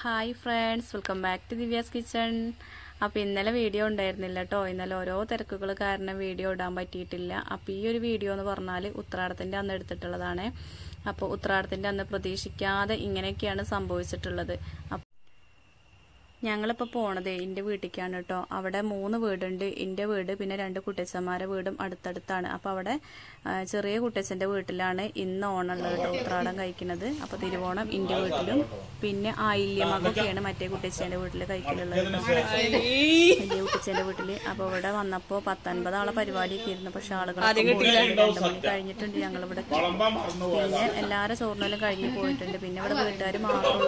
Hi friends welcome back to Divya's kitchen അപ്പോൾ ഇന്നലെ video ഉണ്ടായിരുന്നില്ല കേട്ടോ ഇന്നലെ ഓരോ തിരക്കുകൾ കാരണം വീഡിയോ ഇടാൻ പറ്റിയിട്ടില്ല അപ്പോൾ ഈ ഒരു വീഡിയോ എന്ന് പറഞ്ഞാൽ ഉത്രാടത്തിൻ്റെ അന്ന് എടുത്തിട്ടുള്ളതാണ് അപ്പോൾ ഉത്രാടത്തിൻ്റെ അന്ന് പ്രതീക്ഷിക്കാതെ ഇങ്ങനെയൊക്കെയാണ് സംഭവിച്ചിട്ടുള്ളത് അപ്പോൾ ഞങ്ങളിപ്പോൾ പോണത് എൻ്റെ വീട്ടിലേക്കാണ് കേട്ടോ അവിടെ മൂന്ന് വീടുണ്ട് എൻ്റെ വീട് പിന്നെ രണ്ട് കുട്ടിച്ചന്മാരെ വീടും അടുത്തടുത്താണ് അപ്പോൾ അവിടെ ആ, ചെറിയ കുട്ടിച്ചൻ്റെ വീട്ടിലാണ് ഇന്ന് ഓണമുള്ളത് കേട്ടോ ഉത്രാടം കഴിക്കുന്നത് അപ്പോൾ തിരുവോണം എൻ്റെ വീട്ടിലും പിന്നെ ആയില്യമകൊക്കെയാണ് മറ്റേ കുട്ടിച്ചൻ്റെ വീട്ടിൽ കഴിക്കലുള്ളത് കേട്ടോ. വലിയ കുട്ടിച്ചൻ്റെ വീട്ടിൽ അപ്പോൾ ഇവിടെ വന്നപ്പോൾ പത്തൊൻപത് ആളെ പരിപാടിയൊക്കെ ഇരുന്നു പക്ഷെ ആളുകൾ രണ്ടു മണി കഴിഞ്ഞിട്ടുണ്ട് ഞങ്ങളിവിടെ പിന്നെ എല്ലാവരും ചോറിനെല്ലാം കഴിഞ്ഞ് പോയിട്ടുണ്ട് പിന്നെ ഇവിടെ വീട്ടുകാർ മാത്രമുള്ള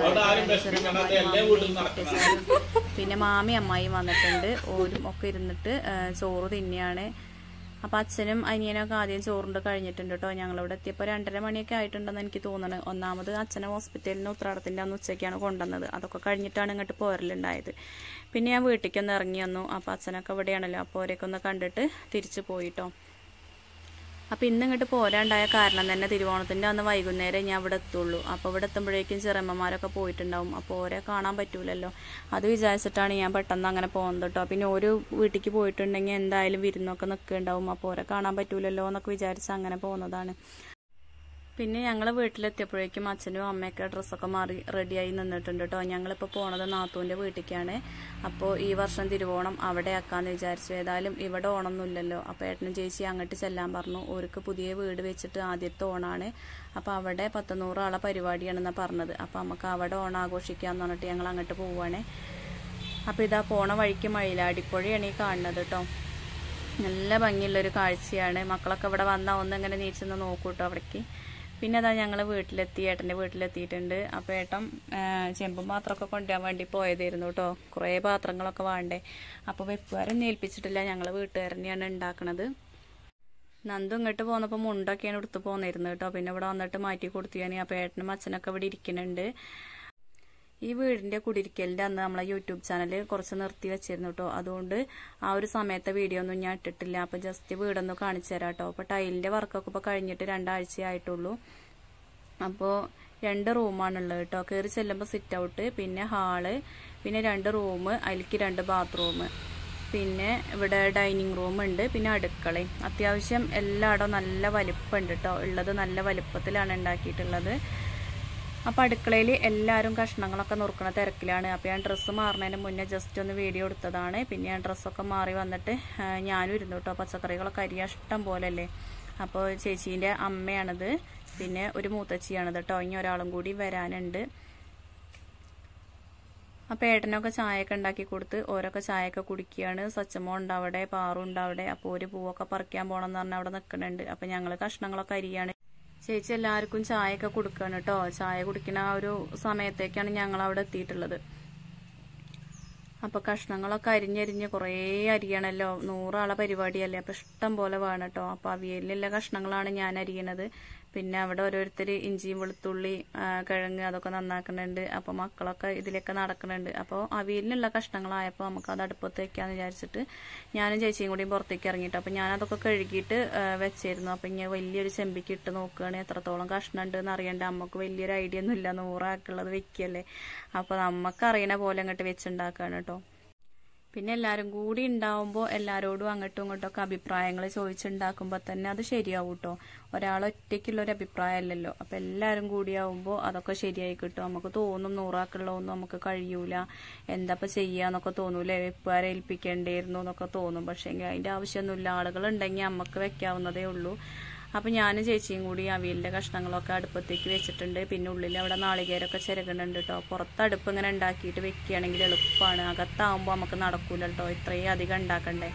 ചോറിനും പിന്നെ മാമി അമ്മായിയും വന്നിട്ടുണ്ട് ഓരും ഒക്കെ ഇരുന്നിട്ട് ആ, ചോറ് തിന്നെയാണ് അപ്പൊ അച്ഛനും അനിയനൊക്കെ ആദ്യം ചോറുണ്ട് കഴിഞ്ഞിട്ടുണ്ട് കേട്ടോ ഞങ്ങളിവിടെ എത്തിയപ്പോൾ രണ്ടര മണിയൊക്കെ ആയിട്ടുണ്ടെന്ന് എനിക്ക് തോന്നുന്നത് ഒന്നാമത് അച്ഛനെ ഹോസ്പിറ്റലിൽ നിന്ന് ഉത്രാടത്തിന്റെ അന്ന് ഉച്ചയ്ക്കാണ് കൊണ്ടുവന്നത് അതൊക്കെ കഴിഞ്ഞിട്ടാണ് ഇങ്ങോട്ട് പോരലുണ്ടായത് പിന്നെ ഞാൻ വീട്ടിലേക്ക് ഒന്ന് ഇറങ്ങി വന്നു അപ്പൊ അച്ഛനൊക്കെ ഇവിടെയാണല്ലോ അപ്പോൾ അവരെയൊക്കെ ഒന്ന് കണ്ടിട്ട് തിരിച്ചു പോയിട്ടോ അപ്പോൾ ഇന്ന് ഇങ്ങോട്ട് പോരാണ്ടായ കാരണം തന്നെ തിരുവോണത്തിൻ്റെ അന്ന് വൈകുന്നേരം ഞാൻ ഇവിടെ എത്തുള്ളൂ അപ്പോൾ ഇവിടെ എത്തുമ്പോഴേക്കും ചെറിയമ്മമാരൊക്കെ പോയിട്ടുണ്ടാവും അപ്പോൾ ഓരെ കാണാൻ പറ്റൂലല്ലോ അത് വിചാരിച്ചിട്ടാണ് ഞാൻ പെട്ടെന്ന് അങ്ങനെ പോകുന്നത് കേട്ടോ പിന്നെ ഒരു വീട്ടിലേക്ക് പോയിട്ടുണ്ടെങ്കിൽ എന്തായാലും വിരുന്നൊക്കെ നിൽക്കുന്നുണ്ടാവും അപ്പോൾ ഓരെ കാണാൻ പറ്റൂലല്ലോ എന്നൊക്കെ വിചാരിച്ച് അങ്ങനെ പോകുന്നതാണ് പിന്നെ ഞങ്ങൾ വീട്ടിലെത്തിയപ്പോഴേക്കും അച്ഛനും അമ്മയൊക്കെ ഡ്രസ്സൊക്കെ മാറി റെഡിയായി നിന്നിട്ടുണ്ട് കേട്ടോ ഞങ്ങളിപ്പോൾ പോണത് നാത്തൂൻ്റെ വീട്ടിലേക്കാണ് അപ്പോൾ ഈ വർഷം തിരുവോണം അവിടെ ആക്കാന്ന് വിചാരിച്ചു ഏതായാലും ഇവിടെ ഓണമൊന്നുമില്ലല്ലോ അപ്പോൾ ഏട്ടനും ചേച്ചി അങ്ങോട്ട് ചെല്ലാൻ പറഞ്ഞു ഓർക്ക് പുതിയ വീട് വെച്ചിട്ട് ആദ്യത്തെ ഓണാണ് അപ്പോൾ അവിടെ പത്തുനൂറ് ആളെ പരിപാടിയാണെന്നാണ് പറഞ്ഞത് അപ്പോൾ നമുക്ക് അവിടെ ഓണം ആഘോഷിക്കാമെന്ന് പറഞ്ഞിട്ട് ഞങ്ങൾ അങ്ങോട്ട് പോവുകയാണേ അപ്പോൾ ഇതാ പോണ വഴിക്ക് മയിലാടിപ്പുഴയാണ് ഈ കാണുന്നത് കേട്ടോ നല്ല ഭംഗിയുള്ളൊരു കാഴ്ചയാണ് മക്കളൊക്കെ ഇവിടെ വന്നാൽ ഒന്ന് ഇങ്ങനെ നീച്ചൊന്ന് നോക്കൂട്ടോ അവിടേക്ക് പിന്നെ അതാ ഞങ്ങൾ വീട്ടിലെത്തി ഏട്ടൻ്റെ വീട്ടിലെത്തിയിട്ടുണ്ട് അപ്പോൾ ഏട്ടൻ ആ, ചെമ്പും പാത്രമൊക്കെ കൊണ്ടുപോകാൻ വേണ്ടി പോയതായിരുന്നു കേട്ടോ കുറേ പാത്രങ്ങളൊക്കെ വേണ്ടേ അപ്പോൾ വെപ്പുകാരൊന്നും ഏൽപ്പിച്ചിട്ടില്ല ഞങ്ങൾ വീട്ടുകാർ തന്നെയാണ് ഉണ്ടാക്കണത് നന്ദു ഇങ്ങോട്ട് പോന്നപ്പോൾ മുണ്ടൊക്കെയാണ് എടുത്ത് പോന്നിരുന്നത് കേട്ടോ പിന്നെ ഇവിടെ വന്നിട്ട് മാറ്റി കൊടുത്തു ഞാൻ അപ്പോൾ ഏട്ടനും അച്ഛനൊക്കെ ഇവിടെ ഇരിക്കുന്നുണ്ട് ഈ വീടിന്റെ കുടിരിക്കലിന്റെ അന്ന് നമ്മളെ യൂട്യൂബ് ചാനൽ കുറച്ച് നിർത്തി വെച്ചിരുന്നു കേട്ടോ അതുകൊണ്ട് ആ ഒരു സമയത്തെ വീഡിയോ ഒന്നും ഞാൻ ഇട്ടിട്ടില്ല അപ്പൊ ജസ്റ്റ് വീടൊന്ന് കാണിച്ചു തരാം കേട്ടോ അപ്പൊ ടൈലിന്റെ വർക്കൊക്കെ ഇപ്പൊ കഴിഞ്ഞിട്ട് രണ്ടാഴ്ച ആയിട്ടുള്ളൂ അപ്പോൾ രണ്ട് റൂമാണുള്ളത് കേട്ടോ കയറി ചെല്ലുമ്പോൾ സിറ്റ് ഔട്ട് പിന്നെ ഹാള് പിന്നെ രണ്ട് റൂം അതിലേക്ക് രണ്ട് ബാത്റൂം പിന്നെ ഇവിടെ ഡൈനിങ് റൂം ഉണ്ട് പിന്നെ അടുക്കളയും അത്യാവശ്യം എല്ലായിടവും നല്ല വലിപ്പമുണ്ട് കേട്ടോ ഉള്ളത് നല്ല വലിപ്പത്തിലാണ് ഉണ്ടാക്കിയിട്ടുള്ളത് അപ്പോൾ അടുക്കളയിൽ എല്ലാവരും കഷ്ണങ്ങളൊക്കെ നുറുക്കണ തിരക്കിലാണ് അപ്പോൾ ഞാൻ ഡ്രസ്സ് മാറുന്നതിന് മുന്നേ ജസ്റ്റ് ഒന്ന് വീഡിയോ എടുത്തതാണ് പിന്നെ ഞാൻ ഡ്രസ്സൊക്കെ മാറി വന്നിട്ട് ആ, ഞാനും ഇരുന്നു കേട്ടോ പച്ചക്കറികളൊക്കെ അരിയ ഇഷ്ടം പോലെ അല്ലേ അപ്പോൾ ചേച്ചീൻ്റെ അമ്മയാണിത് പിന്നെ ഒരു മൂത്തച്ചിയാണിത് കേട്ടോ ഇനി ഒരാളും കൂടി വരാനുണ്ട് അപ്പോൾ ഏട്ടനൊക്കെ ചായയൊക്കെ ഉണ്ടാക്കി കൊടുത്ത് ഓരോക്കെ ചായയൊക്കെ കുടിക്കുകയാണ് സച്ചമോ ഉണ്ടാവിടെ പാറും ഉണ്ടാവിടെ അപ്പോൾ ഒരു പൂവൊക്കെ പറിക്കാൻ പോകണം എന്ന് പറഞ്ഞാൽ അവിടെ നിൽക്കുന്നുണ്ട് അപ്പോൾ ഞങ്ങൾ കഷ്ണങ്ങളൊക്കെ അരിയാണ് ചേച്ചി എല്ലാവർക്കും ചായയൊക്കെ കൊടുക്കുകയാണ് കേട്ടോ ചായ കുടിക്കുന്ന ആ ഒരു സമയത്തേക്കാണ് ഞങ്ങൾ അവിടെ എത്തിയിട്ടുള്ളത് അപ്പൊ കഷ്ണങ്ങളൊക്കെ അരിഞ്ഞരിഞ്ഞ് കുറേ അരിയണല്ലോ നൂറാളെ പരിപാടിയല്ലേ അപ്പൊ ഇഷ്ടം പോലെ വേണം കേട്ടോ അപ്പൊ അവിയലിലുള്ള കഷ്ണങ്ങളാണ് ഞാൻ അരിയണത് പിന്നെ അവിടെ ഓരോരുത്തർ ഇഞ്ചിയും വെളുത്തുള്ളി ആ, കിഴങ്ങ് അതൊക്കെ നന്നാക്കുന്നുണ്ട് അപ്പൊ മക്കളൊക്കെ ഇതിലൊക്കെ നടക്കുന്നുണ്ട് അപ്പോൾ അവിയലിനുള്ള കഷ്ണങ്ങളായപ്പോൾ നമുക്ക് അത് അടുപ്പത്ത് വെക്കാന്ന് വിചാരിച്ചിട്ട് ഞാനും ചേച്ചിയും കൂടി പുറത്തേക്ക് ഇറങ്ങിയിട്ട് അപ്പൊ ഞാൻ അതൊക്കെ കഴുകിയിട്ട് ആ, വെച്ചിരുന്നു അപ്പൊ ഇങ്ങനെ വലിയൊരു ചെമ്പിക്ക് ഇട്ട് നോക്കുകയാണ് എത്രത്തോളം കഷ്ണം ഉണ്ട് എന്ന് അറിയണ്ട നമുക്ക് വലിയൊരു ഐഡിയ ഒന്നും ഇല്ല നൂറാക്കുള്ളത് വെക്കല്ലേ അപ്പൊ നമുക്ക് അറിയണ പോലെ അങ്ങോട്ട് വെച്ചുണ്ടാക്കാണ് കേട്ടോ പിന്നെ എല്ലാവരും കൂടി ഉണ്ടാവുമ്പോൾ എല്ലാവരോടും അങ്ങോട്ടും ഇങ്ങോട്ടും ഒക്കെ അഭിപ്രായങ്ങൾ ചോദിച്ചുണ്ടാക്കുമ്പോൾ തന്നെ അത് ശരിയാവും കേട്ടോ ഒരാൾ ഒറ്റയ്ക്കുള്ള ഒരു അഭിപ്രായമല്ലല്ലോ അപ്പം എല്ലാവരും കൂടിയാവുമ്പോൾ അതൊക്കെ ശരിയായി കിട്ടും നമുക്ക് തോന്നും നൂറാക്കുള്ളതൊന്നും നമുക്ക് കഴിയൂല എന്താപ്പം ചെയ്യാന്നൊക്കെ തോന്നൂലേ വെപ്പുകാരെ ഏൽപ്പിക്കേണ്ടിയിരുന്നു എന്നൊക്കെ തോന്നും പക്ഷേ അതിൻ്റെ ആവശ്യമൊന്നുമില്ല ആളുകളുണ്ടെങ്കിൽ നമുക്ക് വെക്കാവുന്നതേ ഉള്ളൂ അപ്പം ഞാനും ചേച്ചിയും കൂടി അവിയലിൻ്റെ കഷ്ണങ്ങളൊക്കെ അടുപ്പത്തേക്ക് വെച്ചിട്ടുണ്ട് പിന്നെ ഉള്ളിൽ അവിടെ നാളികേരമൊക്കെ ചിരകണുണ്ട് കേട്ടോ പുറത്ത് അടുപ്പ് ഇങ്ങനെ ഉണ്ടാക്കിയിട്ട് വെക്കുകയാണെങ്കിൽ എളുപ്പമാണ് അകത്താവുമ്പോൾ നമുക്ക് നടക്കൂല കേട്ടോ ഇത്രയും അധികം ഉണ്ടാക്കണ്ടേ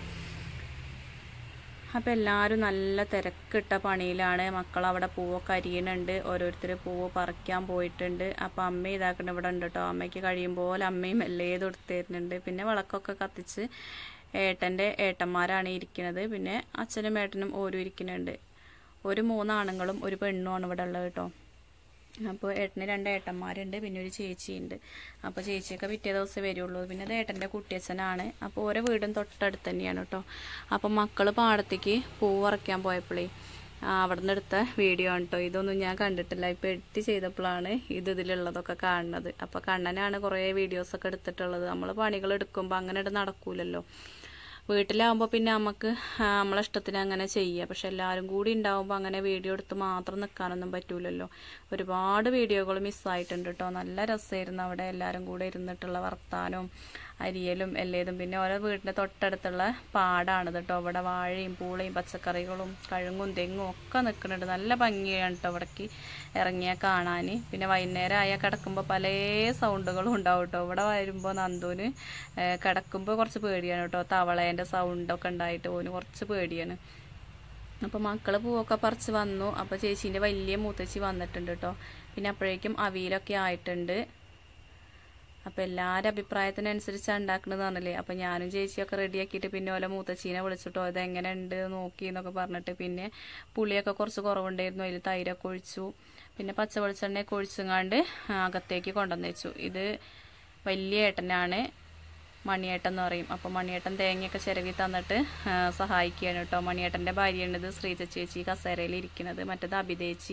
അപ്പം എല്ലാവരും നല്ല തിരക്കിട്ട പണിയിലാണ് മക്കൾ അവിടെ പൂവൊക്കെ അരിയണുണ്ട് ഓരോരുത്തർ പൂവ് പറിക്കാൻ പോയിട്ടുണ്ട് അപ്പം അമ്മ ഇതാക്കണ ഇവിടെ ഉണ്ട് കേട്ടോ അമ്മയ്ക്ക് കഴിയും പോലെ അമ്മയും എല്ലേത് എടുത്ത് തരുന്നുണ്ട് പിന്നെ വിളക്കൊക്കെ കത്തിച്ച് ഏട്ടൻ്റെ ഏട്ടന്മാരാണ് ഇരിക്കുന്നത് പിന്നെ അച്ഛനും ഏട്ടനും ഓരോ ഇരിക്കുന്നുണ്ട് ഒരു മൂന്നാണുങ്ങളും ഒരു പെണ്ണുമാണ് ഇവിടെ ഉള്ളത് കേട്ടോ അപ്പോൾ ഏട്ടന് രണ്ട് ഏട്ടന്മാരുണ്ട് പിന്നെ ഒരു ചേച്ചിയുണ്ട് അപ്പോൾ ചേച്ചിയൊക്കെ പിറ്റേ ദിവസം വരുള്ളൂ പിന്നെ അത് ഏട്ടൻ്റെ കുട്ടിയച്ഛനാണ് അപ്പോൾ ഓരോ വീടും തൊട്ടടുത്ത് തന്നെയാണ് കേട്ടോ അപ്പോൾ മക്കൾ പാടത്തേക്ക് പൂ പറിക്കാൻ പോയപ്പോഴേ അവിടെ നിന്ന് എടുത്ത വീഡിയോ ആണ് കേട്ടോ ഇതൊന്നും ഞാൻ കണ്ടിട്ടില്ല ഇപ്പോൾ എഡിറ്റ് ചെയ്തപ്പോഴാണ് ഇത് ഇതിലുള്ളതൊക്കെ കാണുന്നത് അപ്പോൾ കണ്ണനാണ് കുറേ വീഡിയോസൊക്കെ എടുത്തിട്ടുള്ളത് നമ്മൾ പണികൾ എടുക്കുമ്പോൾ അങ്ങനെ ഇട്ട് നടക്കൂലല്ലോ വീട്ടിലാവുമ്പോൾ പിന്നെ നമുക്ക് ആ, നമ്മളെ ഇഷ്ടത്തിന് അങ്ങനെ ചെയ്യുക പക്ഷെ എല്ലാവരും കൂടി ഉണ്ടാവുമ്പോൾ അങ്ങനെ വീഡിയോ എടുത്ത് മാത്രം നിൽക്കാനൊന്നും പറ്റൂലല്ലോ ഒരുപാട് വീഡിയോകൾ മിസ്സായിട്ടുണ്ട് കേട്ടോ നല്ല രസമായിരുന്നു അവിടെ എല്ലാവരും കൂടെ ഇരുന്നിട്ടുള്ള വർത്താനവും അരിയലും എല്ലേതും പിന്നെ ഓരോ വീടിൻ്റെ തൊട്ടടുത്തുള്ള പാടാണ് കേട്ടോ അവിടെ വാഴയും പൂളയും പച്ചക്കറികളും കഴുങ്ങും തെങ്ങും ഒക്കെ നിൽക്കുന്നുണ്ട് നല്ല ഭംഗിയാണ് കേട്ടോ അവിടേക്ക് ഇറങ്ങിയാൽ കാണാൻ പിന്നെ വൈകുന്നേരം ആയാൽ കിടക്കുമ്പോൾ പല സൗണ്ടുകളും ഉണ്ടാവും കേട്ടോ ഇവിടെ വരുമ്പോൾ നന്ദുവിന് ഏഹ്, കിടക്കുമ്പോൾ കുറച്ച് പേടിയാണ് കേട്ടോ തവളേൻ്റെ സൗണ്ടൊക്കെ ഉണ്ടായിട്ട് ഓന് കുറച്ച് പേടിയാണ് അപ്പോൾ മക്കൾ പൂവൊക്കെ പറിച്ച് വന്നു അപ്പോൾ ചേച്ചീൻ്റെ വലിയ മൂത്തച്ചി വന്നിട്ടുണ്ട് കേട്ടോ പിന്നെ അപ്പോഴേക്കും അവിയലൊക്കെ ആയിട്ടുണ്ട് അപ്പോൾ എല്ലാവരും അഭിപ്രായത്തിനനുസരിച്ചാണ് ഉണ്ടാക്കണമെന്ന് പറഞ്ഞില്ലേ അപ്പോൾ ഞാനും ചേച്ചിയൊക്കെ റെഡിയാക്കിയിട്ട് പിന്നെ ഓലെ മൂത്തച്ചീനെ വിളിച്ചിട്ടോ ഇത് എങ്ങനെ ഉണ്ട് നോക്കി എന്നൊക്കെ പറഞ്ഞിട്ട് പിന്നെ പുളിയൊക്കെ കുറച്ച് കുറവുണ്ടായിരുന്നു അതിൽ തൈരൊക്കെ ഒഴിച്ചു പിന്നെ പച്ച വെളിച്ചെണ്ണയൊക്കെ ഒഴിച്ചങ്ങാണ്ട് അകത്തേക്ക് കൊണ്ടുവന്ന് വെച്ചു ഇത് വലിയ ഏട്ടനാണ് മണിയേട്ടൻ എന്ന് പറയും അപ്പോൾ മണിയേട്ടൻ തേങ്ങയൊക്കെ ചിരവി തന്നിട്ട് ആ, സഹായിക്കുകയാണ് കേട്ടോ മണിയേട്ടൻ്റെ ഭാര്യയാണിത് ശ്രീജ ചേച്ചി കസേരയിൽ ഇരിക്കുന്നത് മറ്റേത് അഭിതേച്ചി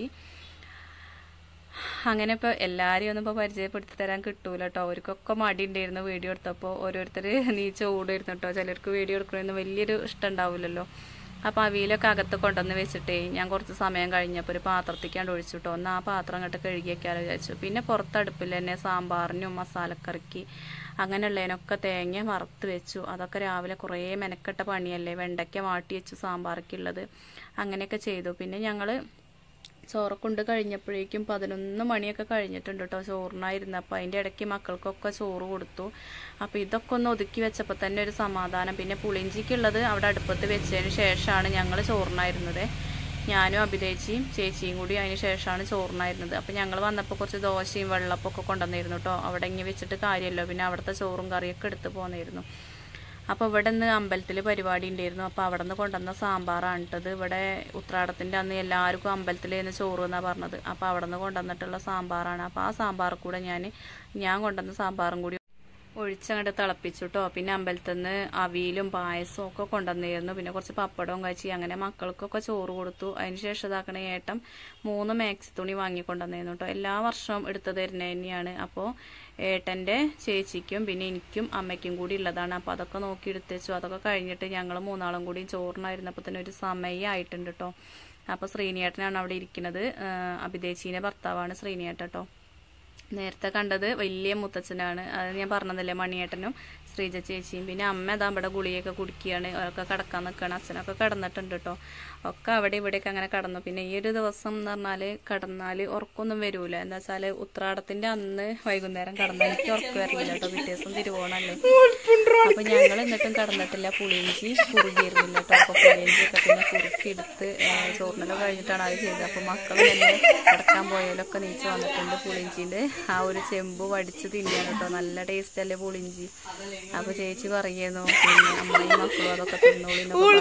അങ്ങനെ ഇപ്പോൾ എല്ലാവരെയും ഒന്നും ഇപ്പോൾ പരിചയപ്പെടുത്തി തരാൻ കിട്ടൂല കേട്ടോ അവർക്കൊക്കെ മടി ഉണ്ടായിരുന്നു വീഡിയോ എടുത്തപ്പോൾ ഓരോരുത്തർ നീച്ച ഓടുമായിരുന്നു കേട്ടോ ചിലർക്ക് വീഡിയോ എടുക്കണമെന്ന് വലിയൊരു ഇഷ്ടം ഉണ്ടാവില്ലല്ലോ അപ്പോൾ അവിയിലൊക്കെ അകത്ത് കൊണ്ടുവന്ന് വെച്ചിട്ടേ ഞാൻ കുറച്ച് സമയം കഴിഞ്ഞപ്പോൾ ഒരു പാത്രത്തേക്കാണ്ട് ഒഴിച്ചു കേട്ടോ ഒന്ന് ആ പാത്രം അങ്ങോട്ട് കഴുകിയൊക്കെയാലോ വിചാരിച്ചു പിന്നെ പുറത്തടുപ്പിൽ തന്നെ സാമ്പാറിനും മസാലക്കറിക്ക് അങ്ങനെയുള്ളതിനൊക്കെ തേങ്ങ വറുത്ത് വെച്ചു അതൊക്കെ രാവിലെ കുറേ മെനക്കെട്ട പണിയല്ലേ വെണ്ടയ്ക്ക വാട്ടി വെച്ചു സാമ്പാറൊക്കെ അങ്ങനെയൊക്കെ ചെയ്തു പിന്നെ ഞങ്ങൾ ചോറൊക്കെ കൊണ്ട് കഴിഞ്ഞപ്പോഴേക്കും പതിനൊന്ന് മണിയൊക്കെ കഴിഞ്ഞിട്ടുണ്ട് കേട്ടോ ചോറിനായിരുന്നു അപ്പോൾ അതിൻ്റെ ഇടയ്ക്ക് മക്കൾക്കൊക്കെ ചോറ് കൊടുത്തു അപ്പോൾ ഇതൊക്കെ ഒന്ന് ഒതുക്കി വെച്ചപ്പോൾ തന്നെ ഒരു സമാധാനം പിന്നെ പുളിഞ്ചിക്കുള്ളത് അവിടെ അടുപ്പത്ത് വെച്ചതിന് ശേഷമാണ് ഞങ്ങൾ ചോറിനായിരുന്നത് ഞാനും അഭിതേച്ചിയും ചേച്ചിയും കൂടി അതിന് ശേഷമാണ് ചോറിനായിരുന്നത് അപ്പോൾ ഞങ്ങൾ വന്നപ്പോൾ കുറച്ച് ദോശയും വെള്ളപ്പൊക്കെ കൊണ്ടുവന്നിരുന്നു കേട്ടോ അവിടെ ഇങ്ങനെ വെച്ചിട്ട് കാര്യമല്ലോ പിന്നെ അവിടുത്തെ ചോറും കറിയൊക്കെ എടുത്ത് പോന്നിരുന്നു അപ്പോൾ ഇവിടെ നിന്ന് അമ്പലത്തിൽ പരിപാടി ഉണ്ടായിരുന്നു അപ്പോൾ അവിടെ നിന്ന് കൊണ്ടുവന്ന സാമ്പാറാണ് ഇട്ടത് ഇവിടെ ഉത്രാടത്തിൻ്റെ അന്ന് എല്ലാവർക്കും അമ്പലത്തിൽ നിന്ന് ചോറ് എന്നാണ് പറഞ്ഞത് അപ്പോൾ അവിടെ നിന്ന് കൊണ്ടുവന്നിട്ടുള്ള സാമ്പാറാണ് അപ്പോൾ ആ സാമ്പാർ കൂടെ ഞാൻ ഞാൻ കൊണ്ടുവന്ന സാമ്പാറും കൂടി ഒഴിച്ചങ്ങോട്ട് തിളപ്പിച്ചു കേട്ടോ പിന്നെ അമ്പലത്തിൽ നിന്ന് അവിയലും പായസവും ഒക്കെ കൊണ്ടുവന്നിരുന്നു പിന്നെ കുറച്ച് പപ്പടവും കഴിച്ച് അങ്ങനെ മക്കൾക്കൊക്കെ ചോറ് കൊടുത്തു അതിന് ശേഷം ഇതാക്കണ ഏട്ടൻ മൂന്ന് മാക്സി തുണി വാങ്ങിക്കൊണ്ടുവന്നിരുന്നു കേട്ടോ എല്ലാ വർഷവും എടുത്തു തരുന്നത് തന്നെയാണ് അപ്പോൾ ഏട്ടൻ്റെ ചേച്ചിക്കും പിന്നെ എനിക്കും അമ്മയ്ക്കും കൂടി ഉള്ളതാണ് അപ്പോൾ അതൊക്കെ നോക്കി എടുത്ത് വെച്ചു അതൊക്കെ കഴിഞ്ഞിട്ട് ഞങ്ങൾ മൂന്നാളും കൂടി ചോറിനായിരുന്നപ്പോൾ തന്നെ ഒരു സമയമായിട്ടുണ്ട് കേട്ടോ അപ്പോൾ ശ്രീനിയേട്ടനാണ് അവിടെ ഇരിക്കുന്നത് അഭിതേച്ചീൻ്റെ ഭർത്താവാണ് ശ്രീനിയേട്ടൻ കേട്ടോ നേരത്തെ കണ്ടത് വലിയ മുത്തച്ഛനാണ് അത് ഞാൻ പറഞ്ഞതല്ലേ മണിയേട്ടനും ശ്രീജ ചേച്ചിയും പിന്നെ അമ്മ അതാ ഇവിടെ ഗുളിയൊക്കെ കുടിക്കുകയാണ് അവരൊക്കെ കിടക്കാൻ നിൽക്കുകയാണ് അച്ഛനൊക്കെ കിടന്നിട്ടുണ്ട് കേട്ടോ ഒക്കെ അവിടെ ഇവിടെയൊക്കെ അങ്ങനെ കടന്നു പിന്നെ ഈ ഒരു ദിവസം എന്ന് പറഞ്ഞാൽ കടന്നാൽ ഉറക്കൊന്നും വരൂല എന്താ വെച്ചാൽ ഉത്രാടത്തിന്റെ അന്ന് വൈകുന്നേരം കടന്നാൽ എനിക്ക് ഉറക്കം വരില്ല കേട്ടോ പിറ്റേ ദിവസം തിരുവോണല്ലേ അപ്പൊ ഞങ്ങൾ എന്നിട്ടും കടന്നിട്ടില്ല പുളിയിഞ്ചി കുറുകിയിരുന്നില്ല കേട്ടോ അപ്പൊ പുളിയിഞ്ചിയൊക്കെ പിന്നെ കുറുക്കിയെടുത്ത് ചോറിനെല്ലാം കഴിഞ്ഞിട്ടാണ് അത് ചെയ്തത് അപ്പൊ മക്കൾ തന്നെ കിടക്കാൻ പോയാലൊക്കെ നീച്ച് വന്നിട്ടുണ്ട് പുളിയിഞ്ചിന്റെ ആ ഒരു ചെമ്പ് വടിച്ച് തിന്നാണ് കേട്ടോ നല്ല ടേസ്റ്റ് അല്ലേ പുളിയിഞ്ചി അപ്പൊ ചേച്ചി പറയുന്നു പിന്നെ അമ്മയും മക്കളും അതൊക്കെ തിന്നോളി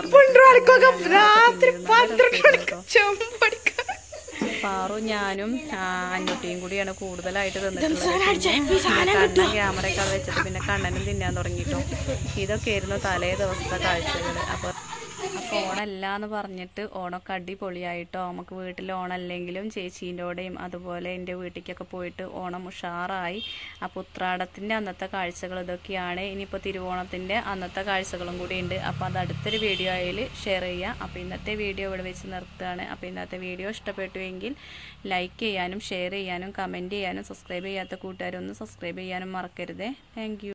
പാറു ഞാനും ആ, അന്നൂട്ടിയും കൂടിയാണ് കൂടുതലായിട്ട് തിന്നിട്ടുള്ളത് കണ്ണൻ ക്യാമറയൊക്കെ അവിടെ വെച്ചിട്ട് പിന്നെ കണ്ണനും തിന്നാൻ തുടങ്ങിട്ടോ ഇതൊക്കെയായിരുന്നു തലേ ദിവസത്തെ കാഴ്ചകൾ അപ്പൊ അപ്പോൾ ഓണല്ല എന്ന് പറഞ്ഞിട്ട് ഓണമൊക്കെ അടിപൊളിയായിട്ടോ നമുക്ക് വീട്ടിൽ ഓണമല്ലെങ്കിലും ചേച്ചീൻ്റെ കൂടെയും അതുപോലെ എൻ്റെ വീട്ടിലേക്കൊക്കെ പോയിട്ട് ഓണം ഉഷാറായി അപ്പോൾ ഉത്രാടത്തിൻ്റെ അന്നത്തെ കാഴ്ചകൾ ഇതൊക്കെയാണ് ഇനിയിപ്പോൾ തിരുവോണത്തിൻ്റെ അന്നത്തെ കാഴ്ചകളും കൂടി ഉണ്ട് അപ്പോൾ അത് അടുത്തൊരു വീഡിയോ ആയാൽ ഷെയർ ചെയ്യുക അപ്പോൾ ഇന്നത്തെ വീഡിയോ ഇവിടെ വെച്ച് നിർത്തുകയാണ് അപ്പോൾ ഇന്നത്തെ വീഡിയോ ഇഷ്ടപ്പെട്ടുവെങ്കിൽ ലൈക്ക് ചെയ്യാനും ഷെയർ ചെയ്യാനും കമൻറ്റ് ചെയ്യാനും സബ്സ്ക്രൈബ് ചെയ്യാത്ത കൂട്ടുകാരൊന്ന് സബ്സ്ക്രൈബ് ചെയ്യാനും മറക്കരുതേ താങ്ക്